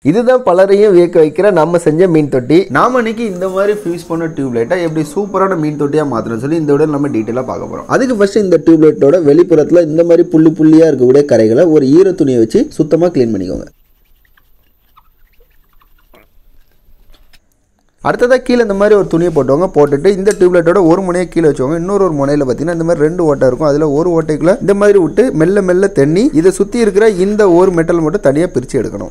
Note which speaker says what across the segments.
Speaker 1: இதுதான் பலரையும் வியக்க வைக்கிற நம்ம செஞ்ச மீன் தொட்டி நாம இன்னைக்கு இந்த மாதிரி ஃபியூஸ் பண்ண டியூப்லைட்டை எப்படி சூப்பரான மீன் தொட்டியாக மாற்றணும் சொல்லி இந்த விட நம்ம டீட்டெயிலாக பார்க்க போகிறோம் அதுக்கு ஃபர்ஸ்ட் இந்த டியூப்லைட்டோட வெளிப்புறத்தில் இந்த மாதிரி புள்ளி புள்ளியாக இருக்கக்கூடிய கரைகளை ஒரு ஈர துணியை வச்சு சுத்தமாக க்ளீன் பண்ணிக்கோங்க அடுத்ததாக கீழே இந்த மாதிரி ஒரு துணியை போட்டுவாங்க போட்டுட்டு இந்த டியூப்லைட்டோட ஒரு முனையை கீழே வச்சுவாங்க இன்னொரு ஒரு முனையில் பார்த்தீங்கன்னா இந்த மாதிரி ரெண்டு ஓட்டை இருக்கும் அதில் ஒரு ஓட்டைக்குள்ள இந்த மாதிரி விட்டு மெல்ல மெல்ல தண்ணி இதை சுற்றி இருக்கிற இந்த ஒரு மெட்டல் மட்டும் தனியாக பிரித்து எடுக்கணும்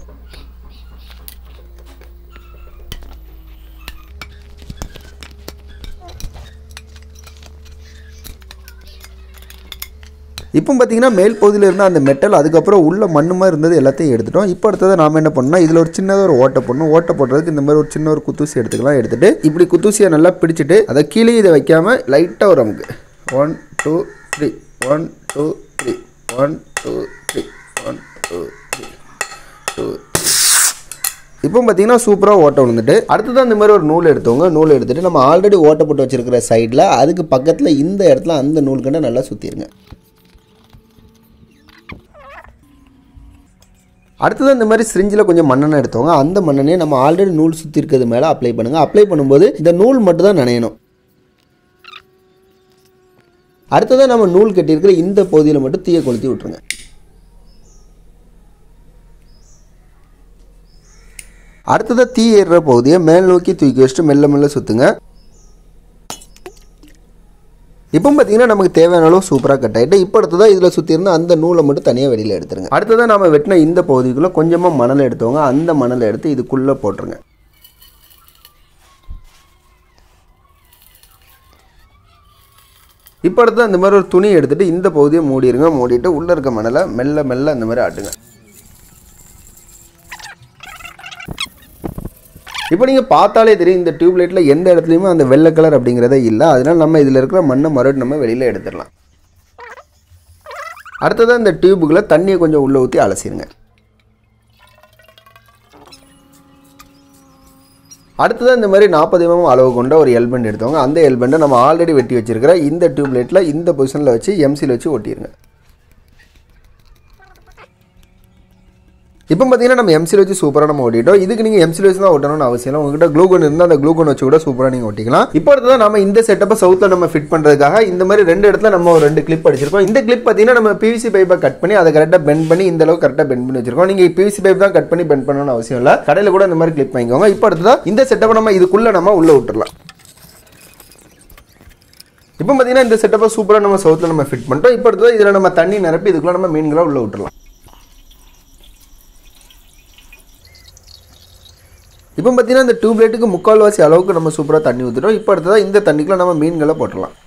Speaker 1: இப்போ பார்த்தீங்கன்னா மேல் பகுதியில் இருந்த அந்த மெட்டல் அதுக்கப்புறம் உள்ள மண்ணு மாதிரி இருந்தது எல்லாத்தையும் எடுத்துட்டோம் இப்போ அடுத்தது நாம என்ன பண்ணோம்னா இதில் ஒரு சின்னதாக ஒரு ஓட்டை போடணும் ஓட்டை போடுறதுக்கு இந்த மாதிரி ஒரு சின்ன ஒரு குத்தூசி எடுத்துக்கலாம் எடுத்துட்டு இப்படி குத்தூசியை நல்லா பிடிச்சிட்டு அதை கீழே இதை வைக்காம லைட்டாக ஒரு நமக்கு one two three one two three one two three one two three two இப்போ பார்த்தீங்கன்னா சூப்பராக ஓட்டை விழுந்துட்டு அடுத்தது இந்த மாதிரி ஒரு நூல் எடுத்தவங்க நூல் எடுத்துட்டு நம்ம ஆல்ரெடி ஓட்டை போட்டு வச்சிருக்கிற சைடில் அதுக்கு பக்கத்தில் இந்த இடத்துல அந்த நூல் கண்டை நல்லா சுற்றிடுங்க அடுத்தது இந்த மாதிரி சிரிஞ்சில் கொஞ்சம் மண்ணெண்ணெய் எடுத்தவங்க அந்த மண்ணெண்ணையை நம்ம ஆல்ரெடி நூல் சுற்றி இருக்கிறது மேலே அப்ளை பண்ணுங்கள் அப்ளை பண்ணும்போது இந்த நூல் மட்டும் தான் நனையணும் அடுத்ததாக நம்ம நூல் கட்டியிருக்கிற இந்த பகுதியில் மட்டும் தீயை கொளுத்தி விட்டுருங்க அடுத்ததாக தீ ஏறுற பகுதியை மேல் நோக்கி தூக்கி வச்சுட்டு மெல்ல மெல்ல சுற்றுங்க இப்போ பார்த்தீங்கன்னா நமக்கு தேவையான அளவு சூப்பராக கட் ஆகிட்டு இப்போ அடுத்ததாக இதில் சுற்றி இருந்த அந்த நூலை மட்டும் தனியாக வெளியில் எடுத்துருங்க அடுத்ததாக நம்ம வெட்டின இந்த பகுதிக்குள்ளே கொஞ்சமாக மணல் எடுத்தவங்க அந்த மணலை எடுத்து இதுக்குள்ளே போட்டுருங்க இப்போ அடுத்து அந்த மாதிரி ஒரு துணி எடுத்துகிட்டு இந்த பகுதியை மூடிடுங்க மூடிட்டு உள்ளே இருக்க மணலை மெல்ல மெல்ல அந்த மாதிரி ஆட்டுங்க இப்போ நீங்கள் பார்த்தாலே தெரியும் இந்த டியூப்லைட்டில் எந்த இடத்துலையுமே அந்த வெள்ளை கலர் அப்படிங்கிறதே இல்லை அதனால் நம்ம இதில் இருக்கிற மண்ணை மறுபடியும் நம்ம வெளியில் எடுத்துடலாம் அடுத்ததாக இந்த டியூபுக்குள்ளே தண்ணியை கொஞ்சம் உள்ளே ஊற்றி அலசிடுங்க அடுத்ததாக இந்த மாதிரி நாற்பது எம்எம் அளவு கொண்ட ஒரு எல்பெண்ட் எடுத்தவங்க அந்த எல்பெண்டை நம்ம ஆல்ரெடி வெட்டி வச்சிருக்கிற இந்த டியூப்லைட்டில் இந்த பொசிஷனில் வச்சு எம்சியில் வச்சு ஒட்டிடுங்க இப்போ பார்த்தீங்கன்னா நம்ம எம்சியில் வச்சு சூப்பராக நம்ம ஓட்டிட்டோம் இதுக்கு நீங்கள் எம்சியில் வச்சு தான் ஓட்டணும்னு அவசியம் இல்லை உங்ககிட்ட க்ளூகன் இருந்தால் அந்த க்ளூகன் வச்சு கூட சூப்பராக நீங்கள் ஓட்டிக்கலாம் இப்போ அடுத்ததான் நம்ம இந்த செட்டப்பை சவுத்தில் நம்ம ஃபிட் பண்ணுறதுக்காக இந்த மாதிரி ரெண்டு இடத்துல நம்ம ஒரு ரெண்டு கிளிப் அடிச்சிருக்கோம் இந்த கிளிப் பார்த்தீங்கன்னா நம்ம பிவிசி பைப்பை கட் பண்ணி அதை கரெக்டாக பெண்ட் பண்ணி இந்த அளவுக்கு கரெக்டாக பெண்ட் பண்ணி வச்சிருக்கோம் நீங்கள் பிவிசி பைப் தான் கட் பண்ணி பெண்ட் பண்ணணும்னு அவசியம் இல்லை கடையில் கூட இந்த மாதிரி கிளிப் வாங்கிக்கோங்க இப்போ அடுத்ததான் இந்த செட்டப்பை நம்ம இதுக்குள்ளே நம்ம உள்ளே விட்டுறலாம் இப்போ பார்த்தீங்கன்னா இந்த செட்டப்பை சூப்பராக நம்ம சவுத்தில் நம்ம ஃபிட் பண்ணிட்டோம் இப்போ அடுத்தது இதில் நம்ம தண்ணி நிரப்பி இதுக்குள்ளே நம்ம மீன்களை உள்ளே விட்டுறலாம் இப்போ பார்த்தீங்கன்னா இந்த டியூப்லைட்டுக்கு முக்கால்வாசி அளவுக்கு நம்ம சூப்பராக தண்ணி ஊற்றிட்டோம் இப்போ அடுத்ததாக இந்த தண்ணிக்குள்ள நம்ம மீன்களை போட்டுடலாம்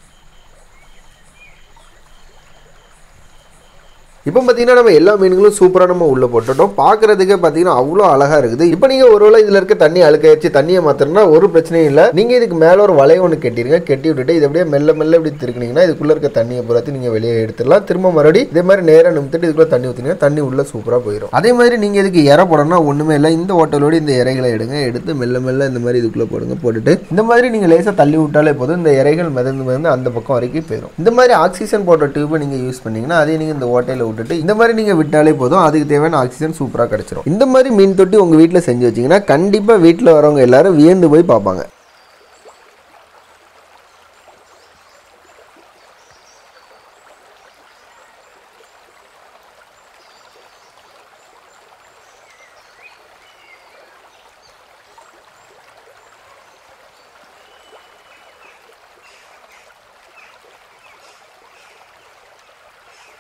Speaker 1: இப்போ பார்த்தீங்கன்னா நம்ம எல்லா மீன்களும் சூப்பராக நம்ம உள்ளே போட்டுட்டோம் பார்க்குறதுக்கே பார்த்தீங்கன்னா அவ்வளோ அழகாக இருக்குது இப்போ நீங்கள் ஒருவேளை இதில் இருக்க தண்ணி அழுக்காயிடுச்சு தண்ணியை மாற்றணும்னா ஒரு பிரச்சனையும் இல்லை நீங்கள் இதுக்கு மேலே ஒரு வளைய ஒன்று கட்டிடுங்க கட்டி விட்டுட்டு இது அப்படியே மெல்ல மெல்ல இப்படி திருக்குனீங்கன்னா இதுக்குள்ளே இருக்க தண்ணியை பூராத்தி நீங்கள் வெளியே எடுத்துடலாம் திரும்ப மறுபடியும் இதே மாதிரி நேராக நிமித்துட்டு இதுக்குள்ளே தண்ணி ஊற்றினீங்கன்னா தண்ணி உள்ளே சூப்பராக போயிடும் அதே மாதிரி நீங்கள் இதுக்கு இற போடணும்னா ஒன்றுமே இல்லை இந்த ஓட்டலோடு இந்த இறைகளை எடுங்க எடுத்து மெல்ல மெல்ல இந்த மாதிரி இதுக்குள்ளே போடுங்க போட்டுட்டு இந்த மாதிரி நீங்கள் லேசாக தள்ளி விட்டாலே போதும் இந்த இறைகள் மிதந்து மிதந்து அந்த பக்கம் வரைக்கும் போயிடும் இந்த மாதிரி ஆக்சிஜன் போட்ட டியூப்பை நீங்கள் யூஸ் பண்ணீங்கன்னா அதே நீங்கள் இந்த ஓட்டையில் விட்டுட்டு இந்த மாதிரி நீங்கள் விட்டாலே போதும் அதுக்கு தேவையான ஆக்சிஜன் சூப்பராக கிடைச்சிரும் இந்த மாதிரி மீன் தொட்டி உங்கள் வீட்டில் செஞ்சு வச்சீங்கன்னா கண்டிப்பாக வீட்டில் வரவங்க எல்லாரும் வியந்து போய் பார்ப்பாங்க